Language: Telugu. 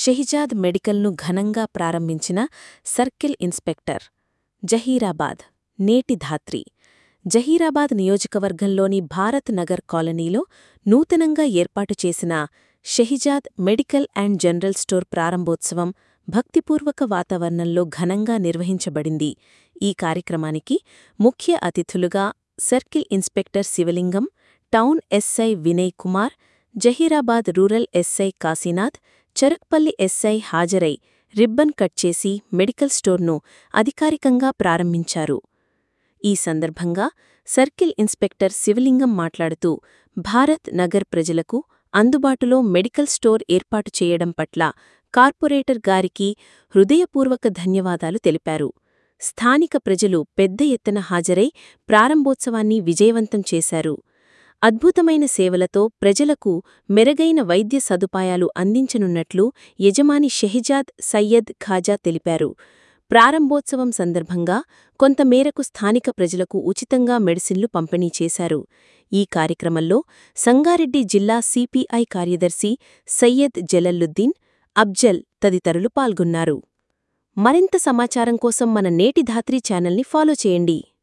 షెహిజాద్ మెడికల్ను ఘనంగా ప్రారంభించిన సర్కిల్ ఇన్స్పెక్టర్ జహీరాబాద్ నేటి ధాత్రి జహీరాబాద్ నియోజకవర్గంలోని భారత్ నగర్ కాలనీలో నూతనంగా ఏర్పాటు చేసిన Shehzad medical and general store ప్రారంభోత్సవం భక్తిపూర్వక వాతావరణంలో ఘనంగా నిర్వహించబడింది ఈ కార్యక్రమానికి ముఖ్య అతిథులుగా circle inspector Sivalingam town SI Vinay Kumar Zaheerabad rural SI Kashinath Charakpally SI హాజరై రిబ్బన్ కట్ చేసి మెడికల్ స్టోర్ను అధికారికంగా ప్రారంభించారు ఈ సందర్భంగా సర్కిల్ ఇన్స్పెక్టర్ శివలింగం మాట్లాడుతూ భారత్ నగర్ ప్రజలకు అందుబాటులో మెడికల్ స్టోర్ ఏర్పాటు చేయడం పట్ల కార్పొరేటర్ గారికి హృదయపూర్వక ధన్యవాదాలు తెలిపారు స్థానిక ప్రజలు పెద్ద ఎత్తున హాజరై ప్రారంభోత్సవాన్ని విజయవంతం చేశారు అద్భుతమైన సేవలతో ప్రజలకు మెరుగైన వైద్య సదుపాయాలు అందించనున్నట్లు యజమాని షెహిజాద్ సయ్యద్ ఖాజా తెలిపారు ప్రారంభోత్సవం సందర్భంగా కొంతమేరకు స్థానిక ప్రజలకు ఉచితంగా మెడిసిన్లు పంపిణీ చేశారు ఈ కార్యక్రమంలో సంగారెడ్డి జిల్లా సిపిఐ కార్యదర్శి సయ్యద్ జలల్లుద్దీన్ అబ్జల్ తదితరులు పాల్గొన్నారు మరింత సమాచారం కోసం మన నేటి ధాత్రి ఛానల్ని ఫాలో చేయండి